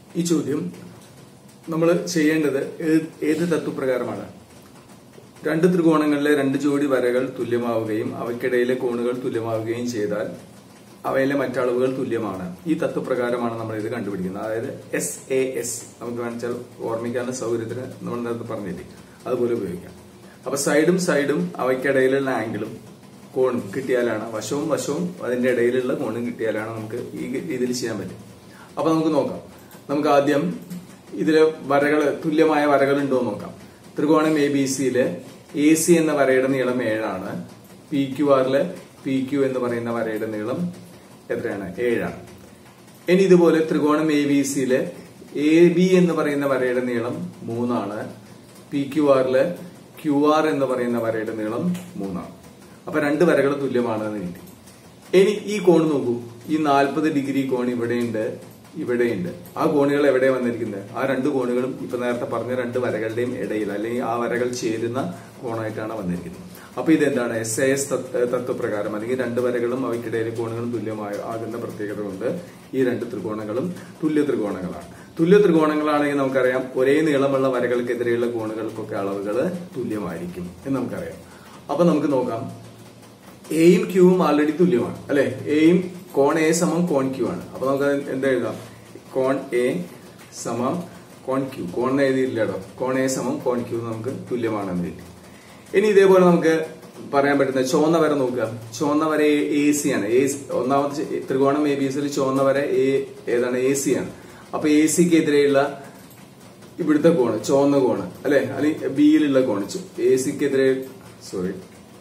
ഈ ചോദ്യം നമ്മൾ ചെയ്യേണ്ടത് ഏത് ഏത് തത്വപ്രകാരമാണ് രണ്ട് ത്രികോണങ്ങളിലെ രണ്ട് ജോഡി വരകൾ തുല്യമാവുകയും അവയ്ക്കിടയിലെ കോണുകൾ തുല്യമാവുകയും ചെയ്താൽ അവയിലെ മറ്റളവുകൾ തുല്യമാണ് ഈ തത്വപ്രകാരമാണ് നമ്മൾ ഇത് കണ്ടുപിടിക്കുന്നത് അതായത് എസ് എ എസ് നമുക്ക് വേണിച്ചാൽ ഓർമ്മിക്കാനുള്ള സൗകര്യത്തിന് നമ്മൾ നേരത്തെ പറഞ്ഞില്ലേ അതുപോലെ ഉപയോഗിക്കാം അപ്പൊ സൈഡും സൈഡും അവയ്ക്കിടയിലുള്ള ആംഗിളും കോണും കിട്ടിയാലാണ് വശവും വശവും അതിന്റെ ഇടയിലുള്ള കോണും കിട്ടിയാലാണ് നമുക്ക് ഈ രീതിയിൽ ചെയ്യാൻ പറ്റും അപ്പൊ നമുക്ക് നോക്കാം നമുക്ക് ആദ്യം ഇതില് വരകൾ തുല്യമായ വരകൾ ഉണ്ടോ എന്ന് നോക്കാം ത്രികോണം എ ബി സിയില് എ സി എന്ന വരയുടെ നീളം ഏഴാണ് പി ക്യു ആറില് പി ക്യു എന്ന് പറയുന്ന വരയുടെ നീളം എത്രയാണ് ഏഴാണ് ഇനി ഇതുപോലെ ത്രികോണം എ ബി സിയില് എ ബി എന്ന് പറയുന്ന വരയുടെ നീളം മൂന്നാണ് പി ക്യു ആറില് ക്യു ആർ എന്ന് പറയുന്ന വരയുടെ നീളം മൂന്നാണ് അപ്പൊ രണ്ട് വരകൾ തുല്യമാണ് എന്ന് കിട്ടി ഇനി ഈ കോൺ നോക്കൂ ഈ നാൽപ്പത് ഡിഗ്രി കോൺ ഇവിടെയുണ്ട് ഇവിടെയുണ്ട് ആ കോണുകൾ എവിടെ വന്നിരിക്കുന്നത് ആ രണ്ട് കോണുകളും ഇപ്പൊ നേരത്തെ പറഞ്ഞ രണ്ട് വരകളുടെയും ഇടയിൽ അല്ലെങ്കിൽ ആ വരകൾ ചേരുന്ന കോണായിട്ടാണ് വന്നിരിക്കുന്നത് അപ്പൊ ഇതെന്താണ് എസ് എ എസ് തത്വപ്രകാരം അല്ലെങ്കിൽ രണ്ട് വരകളും അവയ്ക്കിടയിലെ കോണുകളും തുല്യമായ ആകുന്ന പ്രത്യേകത കൊണ്ട് ഈ രണ്ട് ത്രികോണങ്ങളും തുല്യ ത്രികോണങ്ങളാണ് തുല്യ ത്രികോണങ്ങളാണെങ്കിൽ നമുക്കറിയാം ഒരേ നീളമുള്ള വരകൾക്കെതിരെയുള്ള കോണുകൾക്കൊക്കെ അളവുകൾ തുല്യമായിരിക്കും എന്ന് നമുക്കറിയാം അപ്പൊ നമുക്ക് നോക്കാം എയും ക്യൂവും ആൾറെഡി തുല്യമാണ് അല്ലെ എയും കോൺ എ സമം കോൺ ക്യൂ ആണ് അപ്പൊ നമുക്ക് എന്താ എഴുതാം കോൺ എ സമം കോൺ ക്യൂ കോൺ എഴുതിയില്ലടോ കോൺ എ സമം കോൺ ക്യൂ നമുക്ക് തുല്യമാണെന്ന് കിട്ടി ഇനി ഇതേപോലെ നമുക്ക് പറയാൻ പറ്റുന്ന ചുവന്ന വര നോക്കുക ചുവന്ന വര എ സി ആണ് എ ഒന്നാമത്തെ ത്രികോണം എ ബി സിയിൽ ചുവന്ന വര എ ഏതാണ് എ സി ആണ് അപ്പൊ എ സിക്ക് എതിരെയുള്ള ഇവിടുത്തെ കോണ് ചുവന്ന കോണ് അല്ലെ അല്ലെങ്കിൽ ബിയിലുള്ള കോണ് എ സിക്കെതിരെ സോറി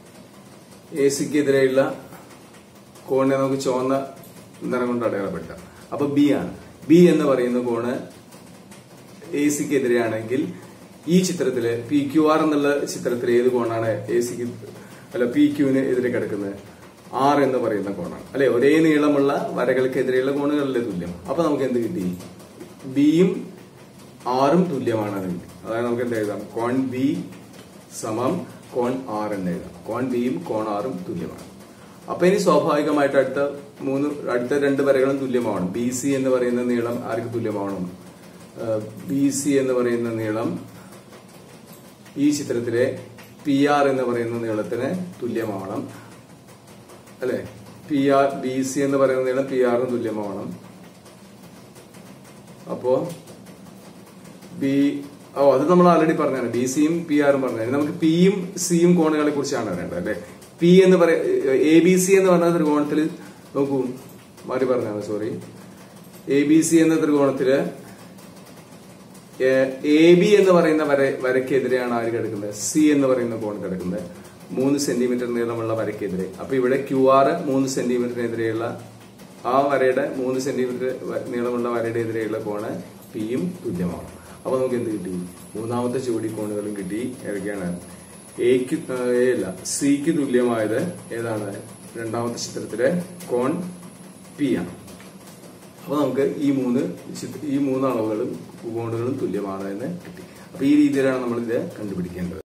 എ സിക്കെതിരെയുള്ള കോണിനെ നമുക്ക് ചുവന്ന നിറം കൊണ്ട് അടയാളപ്പെടുത്താം അപ്പൊ ബി ആണ് ബി എന്ന് പറയുന്ന കോണ് എ സിക്കെതിരെയാണെങ്കിൽ ഈ ചിത്രത്തില് പി ക്യു ആർ എന്നുള്ള ചിത്രത്തിൽ ഏത് കോണാണ് എ സിക്ക് അല്ല പി ക്യൂവിന് എതിരെ കിടക്കുന്നത് ആർ എന്ന് പറയുന്ന കോണാണ് അല്ലെ ഒരേ നീളമുള്ള വരകൾക്കെതിരെയുള്ള കോണുകളിലെ തുല്യം അപ്പൊ നമുക്ക് എന്ത് കിട്ടി ബിയും ആറും തുല്യമാണ് അത് കിട്ടി അതായത് നമുക്ക് എന്ത് എഴുതാം കോൺ ബി സമം കോൺ ആർ എന്ന് എഴുതാം കോൺ ബിയും കോൺ ആറും തുല്യമാണ് അപ്പൊ ഇനി സ്വാഭാവികമായിട്ട് അടുത്ത മൂന്ന് അടുത്ത രണ്ട് വരകളും തുല്യമാവണം ബി സി എന്ന് പറയുന്ന നീളം ആർക്ക് തുല്യമാവണം ബി സി എന്ന് പറയുന്ന നീളം ഈ ചിത്രത്തിലെ പി ആർ എന്ന് പറയുന്ന നീളത്തിന് തുല്യമാവണം അല്ലെ പി ആർ ബി സി എന്ന് പറയുന്ന നീളം പി ആറിന് തുല്യമാവണം അപ്പോ ബി ഓ അത് നമ്മൾ ആൾറെഡി പറഞ്ഞാണ് ബി സിയും പി ആറും പറഞ്ഞു നമുക്ക് പിയും സിയും കോണുകളെ കുറിച്ചാണ് അറിയേണ്ടത് അല്ലെ പി എന്ന് പറയ എ ബി സി എന്ന് പറഞ്ഞ ത്രികോണത്തിൽ നോക്കൂ മാറി പറഞ്ഞാണ് സോറി എ ബി സി എന്ന ത്രികോണത്തില് എ ബി എന്ന് പറയുന്ന വര വരയ്ക്കെതിരെയാണ് ആര് കിടക്കുന്നത് സി എന്ന് പറയുന്ന കോൺ കിടക്കുന്നത് മൂന്ന് സെന്റിമീറ്റർ നീളമുള്ള വരയ്ക്കെതിരെ അപ്പൊ ഇവിടെ ക്യു ആർ മൂന്ന് സെന്റിമീറ്ററിനെതിരെയുള്ള ആ വരയുടെ മൂന്ന് സെന്റിമീറ്റർ നീളമുള്ള വരയുടെ എതിരെയുള്ള കോണ് പിയും തുല്യമാണ് അപ്പൊ നമുക്ക് എന്ത് കിട്ടി മൂന്നാമത്തെ ജോഡി കോണുകളും കിട്ടി ഏതൊക്കെയാണ് എക്ക് എ അല്ല സിക്ക് തുല്യമായത് ഏതാണ് രണ്ടാമത്തെ ചിത്രത്തിലെ കോൺ പി ആണ് അപ്പൊ നമുക്ക് ഈ മൂന്ന് ഈ മൂന്ന് അളവുകളും കോണുകളും തുല്യമാണ് എന്ന് കിട്ടി അപ്പൊ ഈ രീതിയിലാണ് നമ്മൾ ഇത് കണ്ടുപിടിക്കേണ്ടത്